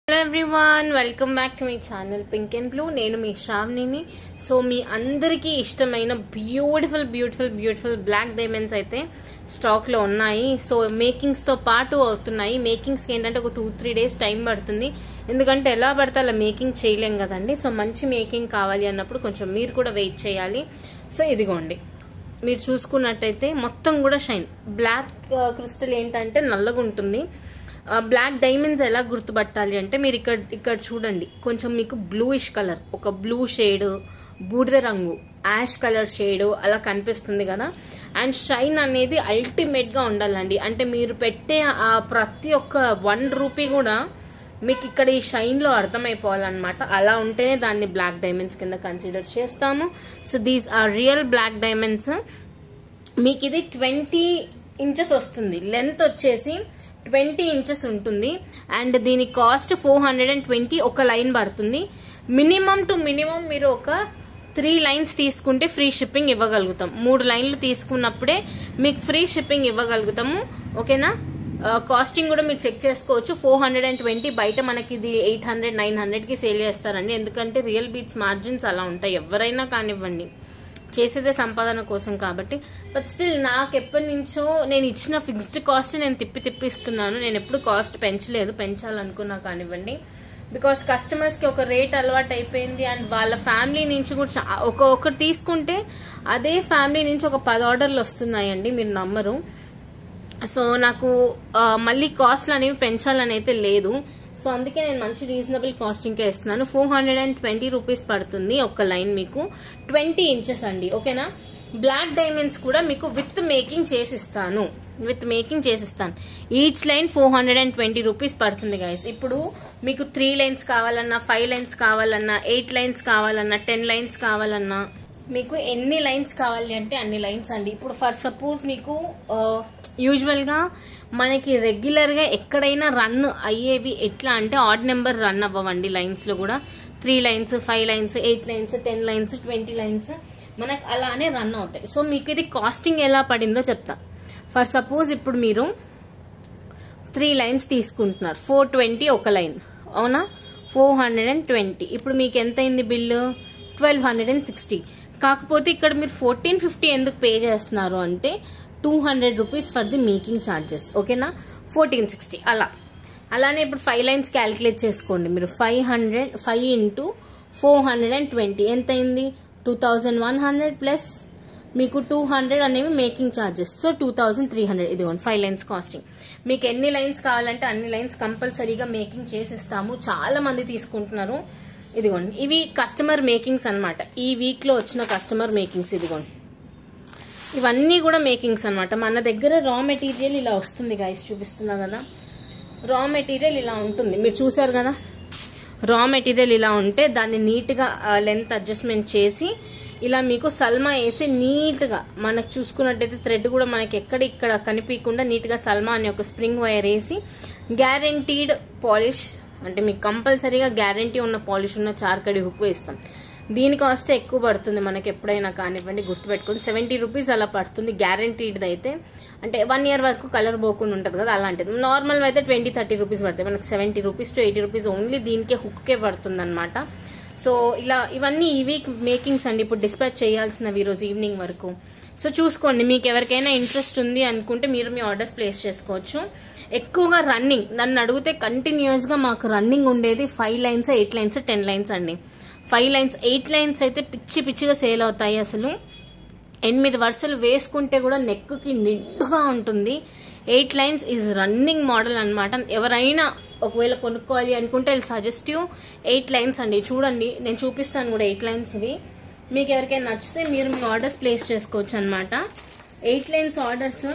hello everyone welcome back to my channel pink and blue నేను మీ శ్రావణిని so మీ అందరికీ ఇష్టమైన beautiful beautiful beautiful black diamonds అయితే స్టాక్లో ఉన్నాయి సో మేకింగ్స్తో పాటు అవుతున్నాయి మేకింగ్స్కి ఏంటంటే ఒక టూ త్రీ డేస్ టైం పడుతుంది ఎందుకంటే ఎలా పడితే అలా మేకింగ్ చేయలేం కదండి సో మంచి మేకింగ్ కావాలి అన్నప్పుడు కొంచెం మీరు కూడా వెయిట్ చేయాలి సో ఇదిగోండి మీరు చూసుకున్నట్టయితే మొత్తం కూడా షైన్ బ్లాక్ క్రిస్టల్ ఏంటంటే నల్లగా ఉంటుంది బ్లాక్ డైమండ్స్ ఎలా గుర్తుపట్టాలి అంటే మీరు ఇక్కడ ఇక్కడ చూడండి కొంచెం మీకు బ్లూయిష్ కలర్ ఒక బ్లూ షేడ్ బూడిద రంగు యాష్ కలర్ షేడ్ అలా కనిపిస్తుంది కదా అండ్ షైన్ అనేది అల్టిమేట్గా ఉండాలండి అంటే మీరు పెట్టే ఆ ప్రతి ఒక్క వన్ రూపీ కూడా మీకు ఇక్కడ ఈ షైన్లో అర్థమైపోవాలన్నమాట అలా ఉంటేనే దాన్ని బ్లాక్ డైమండ్స్ కింద కన్సిడర్ చేస్తాము so these are real black diamonds మీకు ఇది ట్వంటీ ఇంచెస్ వస్తుంది లెంత్ వచ్చేసి ట్వంటీ ఇంచెస్ ఉంటుంది అండ్ దీని cost four hundred and twenty ఒక లైన్ పడుతుంది మినిమం టు మినిమం మీరు ఒక త్రీ లైన్స్ తీసుకుంటే ఫ్రీ షిప్పింగ్ ఇవ్వగలుగుతాం మూడు లైన్లు తీసుకున్నప్పుడే మీకు ఫ్రీ షిప్పింగ్ ఇవ్వగలుగుతాము ఓకేనా కాస్టింగ్ కూడా మీరు చెక్ చేసుకోవచ్చు ఫోర్ హండ్రెడ్ అండ్ ట్వంటీ బయట మనకి ఇది ఎయిట్ హండ్రెడ్ నైన్ హండ్రెడ్కి సేల్ చేస్తారండి ఎందుకంటే రియల్ బీచ్ మార్జిన్స్ అలా ఉంటాయి ఎవరైనా కానివ్వండి చేసేదే సంపాదన కోసం కాబట్టి బట్ స్టిల్ నాకు ఎప్పటి నుంచో నేను ఇచ్చిన ఫిక్స్డ్ కాస్ట్ నేను తిప్పి తిప్పిస్తున్నాను నేను ఎప్పుడు కాస్ట్ పెంచలేదు పెంచాలనుకున్నా కానివ్వండి బికాస్ కస్టమర్స్కి ఒక రేట్ అలవాటు అయిపోయింది అండ్ వాళ్ళ ఫ్యామిలీ నుంచి కూడా ఒక ఒకరు తీసుకుంటే అదే ఫ్యామిలీ నుంచి ఒక పది ఆర్డర్లు వస్తున్నాయండి మీరు నమ్మరు సో నాకు మళ్ళీ కాస్ట్లు అనేవి పెంచాలని అయితే లేదు సో అందుకే నేను మంచి రీజనబుల్ కాస్టింగ్కే ఇస్తున్నాను four hundred and twenty rupees పడుతుంది ఒక లైన్ మీకు ట్వంటీ ఇంచెస్ అండి ఓకేనా బ్లాక్ డైమండ్స్ కూడా మీకు విత్ మేకింగ్ చేసిస్తాను విత్ మేకింగ్ చేసిస్తాను each line four hundred and twenty rupees పడుతుంది గైస్ ఇప్పుడు మీకు త్రీ లైన్స్ కావాలన్నా ఫైవ్ లైన్స్ కావాలన్నా ఎయిట్ లైన్స్ కావాలన్నా టెన్ లైన్స్ కావాలన్నా మీకు ఎన్ని లైన్స్ కావాలి అంటే అన్ని లైన్స్ అండి ఇప్పుడు ఫర్ సపోజ్ మీకు యూజువల్గా మనకి రెగ్యులర్గా ఎక్కడైనా రన్ అయ్యేవి ఎట్లా అంటే ఆడ్ నెంబర్ రన్ అవ్వండి లైన్స్లో కూడా three lines five lines eight lines ten lines twenty lines మనకు అలానే రన్ అవుతాయి సో మీకు ఇది కాస్టింగ్ ఎలా పడిందో చెప్తా ఫర్ సపోజ్ ఇప్పుడు మీరు త్రీ లైన్స్ తీసుకుంటున్నారు ఫోర్ ట్వంటీ ఒక లైన్ అవునా ఫోర్ హండ్రెడ్ అండ్ ట్వంటీ ఇప్పుడు మీకు ఎంత అయింది bill twelve hundred and sixty కాకపోతే ఇక్కడ మీరు ఫోర్టీన్ ఫిఫ్టీ ఎందుకు పే చేస్తున్నారు అంటే two hundred rupees for the making charges ఓకేనా ఫోర్టీన్ సిక్స్టీ అలా అలానే ఇప్పుడు ఫైవ్ లైన్స్ క్యాలిక్యులేట్ చేసుకోండి మీరు five hundred five into four hundred and twenty ఎంత అయింది two thousand one hundred plus మీకు టూ హండ్రెడ్ అనేవి making charges so two thousand three hundred ఇదిగోండి ఫైవ్ లైన్స్ కాస్టింగ్ మీకు ఎన్ని లైన్స్ కావాలంటే అన్ని లైన్స్ కంపల్సరీగా మేకింగ్ చేసిస్తాము చాలా మంది తీసుకుంటున్నారు ఇదిగోండి ఇవి కస్టమర్ మేకింగ్స్ అనమాట ఈ వీక్లో వచ్చిన కస్టమర్ మేకింగ్స్ ఇదిగోండి ఇవన్నీ కూడా మేకింగ్స్ అనమాట మన దగ్గర రా మెటీరియల్ ఇలా వస్తుంది గైస్ చూపిస్తున్నా కదా రా మెటీరియల్ ఇలా ఉంటుంది మీరు చూసారు కదా రా మెటీరియల్ ఇలా ఉంటే దాన్ని నీట్గా లెంత్ అడ్జస్ట్మెంట్ చేసి ఇలా మీకు సల్మా వేసి నీట్గా మనకు చూసుకున్నట్టయితే థ్రెడ్ కూడా మనకి ఎక్కడ ఇక్కడ కనిపించకుండా నీట్గా సల్మా అనే ఒక స్ప్రింగ్ వైర్ వేసి గ్యారంటీడ్ పాలిష్ అంటే మీకు కంపల్సరీగా గ్యారంటీ ఉన్న పాలిష్ ఉన్న చార్కడి హుక్ వేస్తాం దీని కాస్ట్ ఎక్కువ పడుతుంది మనకి ఎప్పుడైనా కానివ్వండి గుర్తుపెట్టుకొని సెవెంటీ రూపీస్ అలా పడుతుంది గ్యారంటీడ్ అయితే అంటే వన్ ఇయర్ వరకు కలర్ పోకుండా ఉంటుంది కదా అలాంటిది నార్మల్ అయితే ట్వంటీ థర్టీ రూపీస్ పడతాయి మనకి seventy rupees to eighty rupees only దీనికే హుక్కే పడుతుంది అనమాట సో ఇలా ఇవన్నీ ఈ వీక్ మేకింగ్స్ అండి ఇప్పుడు డిస్పాచ్ చేయాల్సినవి ఈరోజు ఈవినింగ్ వరకు సో చూసుకోండి మీకు ఎవరికైనా ఇంట్రెస్ట్ ఉంది అనుకుంటే మీరు మీ ఆర్డర్స్ ప్లేస్ చేసుకోవచ్చు ఎక్కువగా రన్నింగ్ నన్ను అడిగితే కంటిన్యూస్గా మాకు రన్నింగ్ ఉండేది five lines eight lines ten lines అండి ఫైవ్ లైన్స్ ఎయిట్ లైన్స్ అయితే పిచ్చి పిచ్చిగా సేల్ అవుతాయి అసలు ఎనిమిది వరుసలు వేసుకుంటే కూడా నెక్కి నిండుగా ఉంటుంది eight lines is running model అనమాట ఎవరైనా ఒకవేళ కొనుక్కోవాలి అనుకుంటే I suggest you eight lines అండి చూడండి నేను చూపిస్తాను కూడా ఎయిట్ లైన్స్ ఇవి మీకు ఎవరికైనా నచ్చితే మీరు మీ ఆర్డర్స్ ప్లేస్ చేసుకోవచ్చు అనమాట ఎయిట్ లైన్స్ ఆర్డర్స్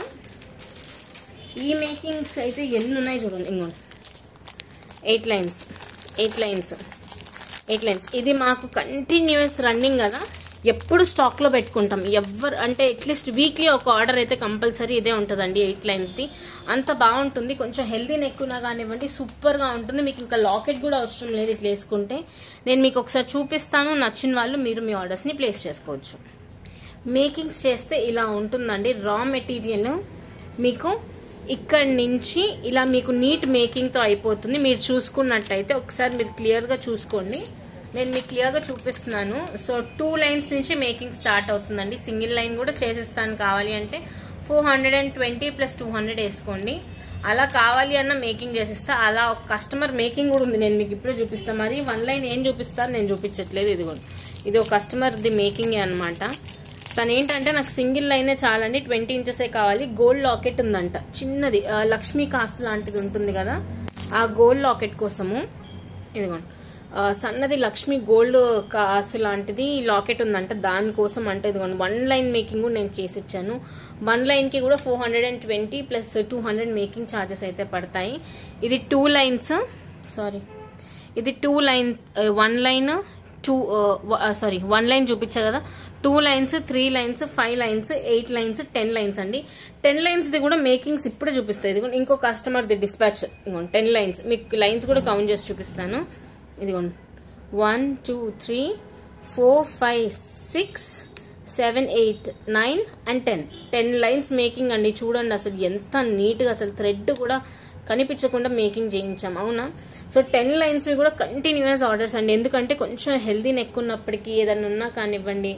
ఈ మేకింగ్స్ అయితే ఎన్ని ఉన్నాయి చూడండి ఇంకోండి eight lines eight lines eight lines ఇది మాకు కంటిన్యూస్ రన్నింగ్ కదా ఎప్పుడు స్టాక్లో పెట్టుకుంటాం ఎవరు అంటే అట్లీస్ట్ వీక్లీ ఒక ఆర్డర్ అయితే కంపల్సరీ ఇదే ఉంటుందండి ఎయిట్ లైన్స్ది అంత బాగుంటుంది కొంచెం హెల్దీ నెక్కున్నా కానివ్వండి సూపర్గా ఉంటుంది మీకు ఇంకా లాకెట్ కూడా అవసరం లేదు ఇట్లా వేసుకుంటే నేను మీకు ఒకసారి చూపిస్తాను నచ్చిన వాళ్ళు మీరు మీ ఆర్డర్స్ని ప్లేస్ చేసుకోవచ్చు మేకింగ్స్ చేస్తే ఇలా ఉంటుందండి రా మెటీరియల్ మీకు ఇక్కడ నుంచి ఇలా మీకు నీట్ మేకింగ్తో అయిపోతుంది మీరు చూసుకున్నట్టయితే ఒకసారి మీరు క్లియర్గా చూసుకోండి నేను మీకు క్లియర్గా చూపిస్తున్నాను సో టూ లైన్స్ నుంచి మేకింగ్ స్టార్ట్ అవుతుందండి సింగిల్ లైన్ కూడా చేసిస్తాను కావాలి అంటే four hundred and twenty plus two hundred వేసుకోండి అలా కావాలి అన్న మేకింగ్ చేసిస్తా అలా ఒక కస్టమర్ మేకింగ్ కూడా ఉంది నేను మీకు ఇప్పుడే చూపిస్తాను మరి వన్ లైన్ ఏం చూపిస్తారు నేను చూపించట్లేదు ఇది కూడా ఇది ఒక కస్టమర్ది మేకింగే అనమాట తను ఏంటంటే నాకు సింగిల్ లైనే చాలండి ట్వంటీ ఇంచెసే కావాలి గోల్డ్ లాకెట్ ఉందంట చిన్నది ఆ, లక్ష్మీ కాసు లాంటిది ఉంటుంది కదా ఆ గోల్డ్ లాకెట్ కోసము ఇదిగోండి ఆ, సన్నది లక్ష్మీ గోల్డ్ కాసు లాంటిది లాకెట్ ఉందంట దానికోసం అంటే ఇదిగోండి వన్ లైన్ మేకింగ్ కూడా నేను చేసి ఇచ్చాను వన్ లైన్కి కూడా four hundred and twenty plus two hundred making charges అయితే పడతాయి ఇది టూ లైన్స్ సారీ ఇది two line one line two sorry one line చూపించా కదా two lines three lines five lines eight lines ten lines అండి ten లైన్స్ది కూడా makings ఇప్పుడే చూపిస్తాయి ఇదిగోండి ఇంకో కస్టమర్ది డిస్పాచ్ ఇదిగోండి టెన్ లైన్స్ మీకు లైన్స్ కూడా కౌంట్ చేసి చూపిస్తాను ఇదిగోండి one two three four five six seven eight nine and ten ten lines making అండి చూడండి అసలు ఎంత నీట్గా అసలు థ్రెడ్ కూడా కనిపించకుండా మేకింగ్ చేయించాం అవునా సో టెన్ లైన్స్వి కూడా కంటిన్యూస్ ఆర్డర్స్ అండి ఎందుకంటే కొంచెం హెల్దీ నెక్ ఉన్నప్పటికీ ఏదైనా ఉన్నా కానివ్వండి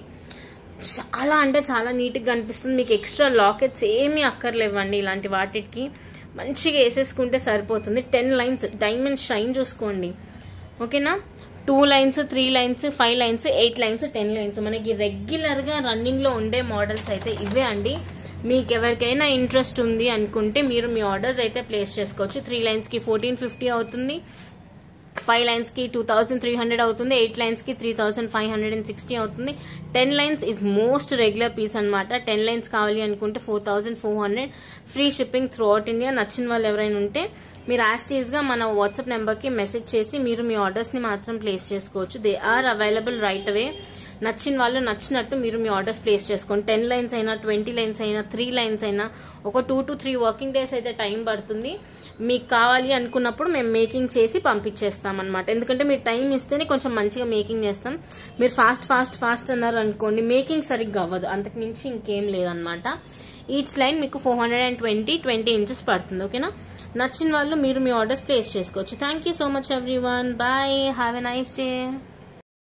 చాలా అంటే చాలా నీట్గా కనిపిస్తుంది మీకు ఎక్స్ట్రా లాకెట్స్ ఏమీ అక్కర్లేవండి ఇలాంటి వాటికి మంచిగా వేసేసుకుంటే సరిపోతుంది టెన్ లైన్స్ డైమండ్ షైన్ చూసుకోండి ఓకేనా two lines three lines five lines eight lines ten lines మనకి రెగ్యులర్గా రన్నింగ్లో ఉండే మోడల్స్ అయితే ఇవే అండి మీకు ఎవరికైనా ఇంట్రెస్ట్ ఉంది అనుకుంటే మీరు మీ ఆర్డర్స్ అయితే ప్లేస్ చేసుకోవచ్చు త్రీ లైన్స్కి ఫోర్టీన్ ఫిఫ్టీ అవుతుంది ఫైవ్ లైన్స్కి టూ థౌసండ్ త్రీ హండ్రెడ్ అవుతుంది ఎయిట్ లైన్స్కి three thousand five hundred and sixty అవుతుంది ten lines is most regular piece అనమాట టెన్ లైన్స్ కావాలి అనుకుంటే four thousand four hundred free shipping throughout India నచ్చిన వాళ్ళు ఎవరైనా ఉంటే మీరు యాస్టీస్గా మన వాట్సాప్ నెంబర్కి మెసేజ్ చేసి మీరు మీ ఆర్డర్స్ని మాత్రం ప్లేస్ చేసుకోవచ్చు they are available right away నచ్చిన వాళ్ళు నచ్చినట్టు మీరు మీ ఆర్డర్స్ ప్లేస్ చేసుకోండి టెన్ లైన్స్ అయినా ట్వంటీ లైన్స్ అయినా త్రీ లైన్స్ అయినా ఒక two to three working days అయితే టైం పడుతుంది మీకు కావాలి అనుకున్నప్పుడు మేము మేకింగ్ చేసి పంపించేస్తాం అనమాట ఎందుకంటే మీరు టైం ఇస్తేనే కొంచెం మంచిగా మేకింగ్ చేస్తాం మీరు ఫాస్ట్ ఫాస్ట్ ఫాస్ట్ అన్నారు అనుకోండి మేకింగ్ సరిగ్గా అవ్వదు అంతకు మించి ఇంకేం లేదనమాట ఈచ్ లైన్ మీకు four hundred and twenty twenty inches పడుతుంది ఓకేనా నచ్చిన వాళ్ళు మీరు మీ ఆర్డర్స్ ప్లేస్ చేసుకోవచ్చు thank you so much everyone bye have a nice day